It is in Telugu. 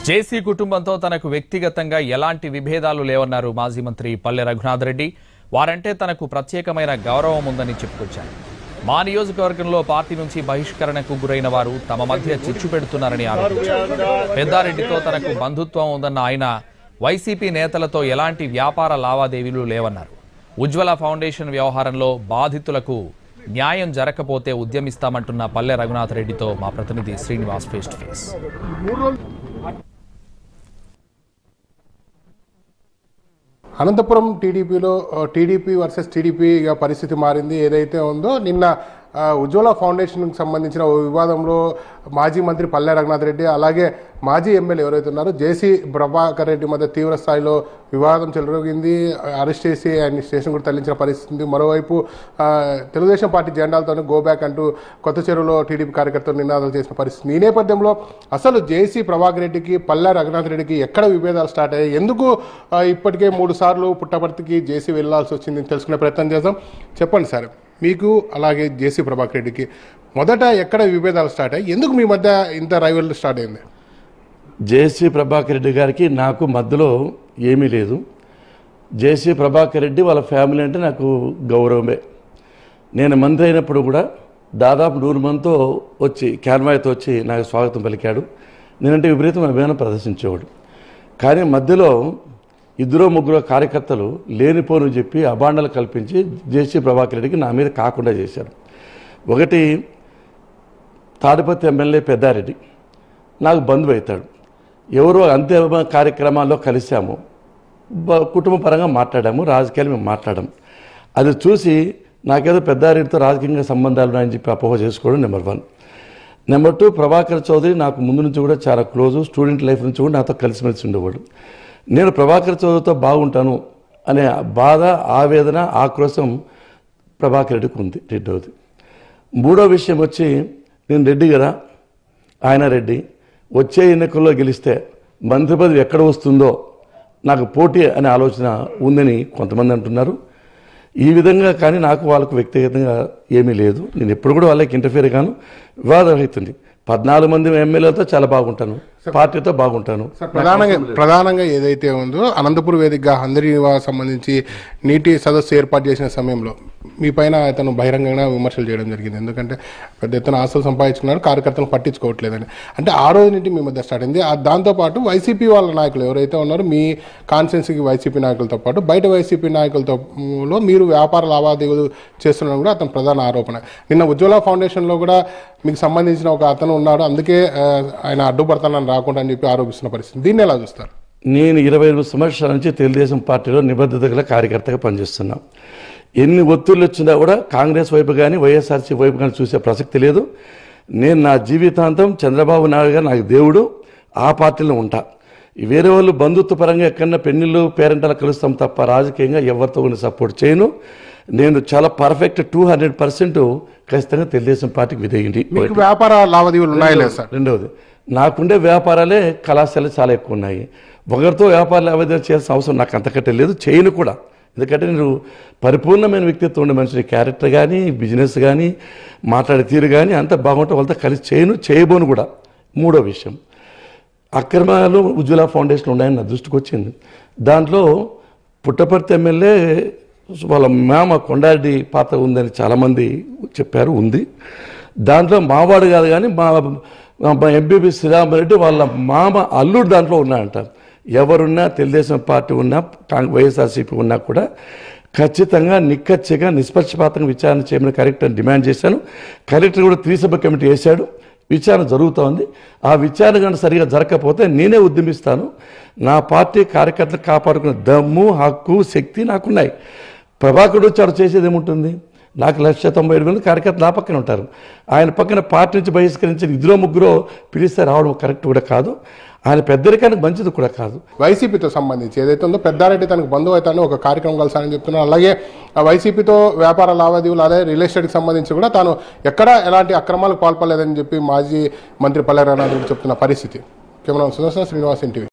జేసీ కుటుంబంతో తనకు వ్యక్తిగతంగా ఎలాంటి విభేదాలు లేవన్నారు మాజీ మంత్రి పల్లె రఘునాథ్ రెడ్డి వారంటే తనకు ప్రత్యేకమైన గౌరవం ఉందని చెప్పుకొచ్చారు మా నియోజకవర్గంలో పార్టీ నుంచి బహిష్కరణకు గురైన వారు తమ మధ్య చిచ్చు పెడుతున్నారని ఆరోపించారు పెద్దారెడ్డితో తనకు బంధుత్వం ఉందన్న ఆయన వైసీపీ నేతలతో ఎలాంటి వ్యాపార లావాదేవీలు లేవన్నారు ఉజ్వల ఫౌండేషన్ వ్యవహారంలో బాధితులకు న్యాయం జరగకపోతే ఉద్యమిస్తామంటున్న పల్లె రఘునాథ్ రెడ్డితో మా ప్రతినిధి Srinivas face to face Anantapuram టీడీపీలో టీడీపీ వర్సెస్ టీడీపీగా పరిస్థితి మారింది ఏదైతే ఉందో నిన్న ఆ, ఉజ్వల ఫౌండేషన్కి సంబంధించిన ఓ వివాదంలో మాజీ మంత్రి పల్లె రఘునాథ్ రెడ్డి అలాగే మాజీ ఎమ్మెల్యే ఎవరైతే ఉన్నారో జేసీ ప్రభాకర్ రెడ్డి మధ్య తీవ్ర స్థాయిలో వివాదం చెలరోగింది అరెస్ట్ చేసి ఆయన స్టేషన్ కూడా తరలించిన పరిస్థితి ఉంది మరోవైపు ఆ, తెలుగుదేశం పార్టీ జెండాలతో గో బ్యాక్ అంటూ కొత్త చెరువులో టీడీపీ కార్యకర్తలు నినాదాలు చేసిన పరిస్థితి ఈ నేపథ్యంలో అసలు జేసీ ప్రభాకర్ రెడ్డికి పల్లె రఘునాథ్ రెడ్డికి ఎక్కడ విభేదాలు స్టార్ట్ అయ్యాయి ఎందుకు ఆ, ఇప్పటికే మూడు సార్లు పుట్టపర్తికి జేసీ వెళ్లాల్సి వచ్చింది తెలుసుకునే ప్రయత్నం చేద్దాం చెప్పండి సార్ మీకు అలాగే జేసీ ప్రభాకర్ రెడ్డికి మొదట ఎక్కడ విభేదాలు స్టార్ట్ అయ్యాయి ఎందుకు మీ మధ్య ఇంత రైవల్ స్టార్ట్ అయింది జేసీ ప్రభాకర్ రెడ్డి గారికి నాకు మధ్యలో ఏమీ లేదు జేసీ ప్రభాకర్ రెడ్డి వాళ్ళ ఫ్యామిలీ అంటే నాకు గౌరవమే నేను మంత్రి అయినప్పుడు కూడా దాదాపు నూరు మందితో వచ్చి క్యాన్వాయ్తో వచ్చి నాకు స్వాగతం పలికాడు నేనంటే విపరీతమైన అభిమానం ప్రదర్శించేవాడు కానీ మధ్యలో ఇద్దరు ముగ్గురు కార్యకర్తలు లేనిపోను చెప్పి అభాండాలు కల్పించి జేసీ ప్రభాకర్ రెడ్డికి నా మీద కాకుండా చేశారు ఒకటి తాడిపత్రి ఎమ్మెల్యే పెద్దారెడ్డి నాకు బంధువు అవుతాడు ఎవరో అంత్య కార్యక్రమాల్లో కలిశాము బ- కుటుంబ పరంగా మాట్లాడాము రాజకీయాలు మేము మాట్లాడాము అది చూసి నాకేదో పెద్దారెడ్డితో రాజకీయంగా సంబంధాలు ఉన్నాయని చెప్పి అపోహ చేసుకోవడం number one number two Prabhakar Chowdary నాకు ముందు నుంచి కూడా చాలా క్లోజు స్టూడెంట్ లైఫ్ నుంచి కూడా నాతో కలిసిమెలిసి ఉండేవాడు నేను ప్రభాకర్ చౌదరితో బాగుంటాను అనే బాధ ఆవేదన ఆక్రోశం ప్రభాకర్ రెడ్డికి ఉంది రెండవది మూడో విషయం వచ్చి నేను రెడ్డి కదా ఆయన రెడ్డి వచ్చే ఎన్నికల్లో గెలిస్తే మంత్రి పదవి ఎక్కడ వస్తుందో నాకు పోటీ అనే ఆలోచన ఉందని కొంతమంది అంటున్నారు ఈ విధంగా కానీ నాకు వాళ్ళకు వ్యక్తిగతంగా ఏమీ లేదు నేను ఎప్పుడు కూడా వాళ్ళకి ఇంటర్ఫియర్ గాను వివాదం అవుతుంది పద్నాలుగు మంది ఎమ్మెల్యేలతో చాలా బాగుంటాను పార్టీతో బాగుంటాను సార్ ప్రధానంగా ప్రధానంగా ఏదైతే ఉందో అనంతపురం వేదికగా అందరి సంబంధించి నీటి సదస్సు ఏర్పాటు చేసిన సమయంలో మీ పైన అతను బహిరంగంగా విమర్శలు చేయడం జరిగింది ఎందుకంటే పెద్ద ఎత్తున ఆస్తులు సంపాదించుకున్నారు కార్యకర్తలు పట్టించుకోవట్లేదని అంటే ఆ రోజు నుండి మీ మధ్య స్టార్ట్ అయింది ఆ దాంతోపాటు వైసీపీ వాళ్ళ నాయకులు ఎవరైతే ఉన్నారో మీ కాన్స్టిట్యున్సీకి వైసీపీ నాయకులతో పాటు బయట వైసీపీ నాయకులతో లో మీరు వ్యాపార లావాదేవీలు చేస్తున్నారు కూడా అతని ప్రధాన ఆరోపణ నిన్న ఉజ్వల ఫౌండేషన్లో కూడా మీకు సంబంధించిన ఒక అతను ఉన్నాడు అందుకే ఆ, ఆయన అడ్డుపడతానని రాకుండా అని చెప్పి ఆరోపిస్తున్న పరిస్థితి దీన్ని ఎలా చూస్తారు నేను ఇరవై ఎనిమిది సంవత్సరాల నుంచి తెలుగుదేశం పార్టీలో నిబద్ధత గల కార్యకర్తగా పనిచేస్తున్నా ఎన్ని ఒత్తిళ్ళు వచ్చినా కూడా కాంగ్రెస్ వైపు కానీ వైఎస్ఆర్సీ వైపు కానీ చూసే ప్రసక్తి లేదు నేను నా జీవితాంతం చంద్రబాబు నాయుడు గారు నాకు దేవుడు ఆ పార్టీలో ఉంటా ఈ వేరే వాళ్ళు బంధుత్వ పరంగా ఎక్కడన్నా పెన్నిళ్ళు పేరెంటాలు కలుస్తాం తప్ప రాజకీయంగా ఎవరితో కూడా సపోర్ట్ చేయను నేను చాలా పర్ఫెక్ట్ టూ హండ్రెడ్ పర్సెంట్ ఖచ్చితంగా తెలుగుదేశం పార్టీకి విధేయండి మీకు వ్యాపార లావాదేవీలు ఉన్నాయా లేదు సార్ రెండవది నాకుండే వ్యాపారాలే కళాశాలలు చాలా ఎక్కువ ఉన్నాయి ఒకరితో వ్యాపార లావాదేవీలు చేయాల్సిన అవసరం నాకు అంతకంటే లేదు చేయను కూడా ఎందుకంటే నేను పరిపూర్ణమైన వ్యక్తిత్వం ఉండే మనిషిని క్యారెక్టర్ కానీ బిజినెస్ కానీ మాట్లాడే తీరు కానీ అంత బాగుంటే వాళ్ళతో కలిసి చేయను చేయబోను కూడా మూడో విషయం అక్రమాలు ఉజ్వల ఫౌండేషన్ ఉన్నాయని నా దృష్టికి వచ్చింది దాంట్లో పుట్టపర్తి ఎమ్మెల్యే వాళ్ళ మామ కొండారెడ్డి పాత్ర ఉందని చాలామంది చెప్పారు ఉంది దాంట్లో మావాడు కాదు కానీ మా మా ఎంపీపీ శ్రీరామరెడ్డి వాళ్ళ మామ అల్లుడు దాంట్లో ఉన్నాడంట ఎవరున్నా తెలుగుదేశం పార్టీ ఉన్నా కాంగ్ వైఎస్ఆర్సీపీ ఉన్నా కూడా ఖచ్చితంగా నిక్కచ్చిగా నిష్పక్షపాతంగా విచారణ చేయమని కలెక్టర్ డిమాండ్ చేశాను కలెక్టర్ కూడా త్రిసభ కమిటీ వేశాడు విచారణ జరుగుతోంది ఆ విచారణ కనుక సరిగా జరగకపోతే నేనే ఉద్యమిస్తాను నా పార్టీ కార్యకర్తలు కాపాడుకునే దమ్ము హక్కు శక్తి నాకున్నాయి ప్రభాకరుడు వచ్చి ఆడ చేసేది ఏముంటుంది నాకు లక్ష తొంభై ఏడు మంది కార్యకర్తలు నా పక్కన ఉంటారు ఆయన పక్కన పార్టీ నుంచి బహిష్కరించిన ఇద్దరు ముగ్గురు పిలిస్తే రావడం కరెక్ట్ కూడా కాదు ఆయన పెద్దరికానికి మంచిది కూడా కాదు వైసీపీతో సంబంధించి ఏదైతే ఉందో పెద్దారెడ్డి తనకు బంధువు అవుతానని ఒక కార్యక్రమం కలిసానని చెప్తున్నారు అలాగే ఆ వైసీపీతో వ్యాపార లావాదేవీలు అదే రియల్ ఎస్టేట్కి సంబంధించి కూడా తాను ఎక్కడ ఎలాంటి అక్రమాలకు పాల్పడలేదని చెప్పి మాజీ మంత్రి పల్లె రఘునాథ్ రెడ్డి చెప్తున్న పరిస్థితి కెమెరా సుదర్శన శ్రీనివాస్ ఎన్టీవీ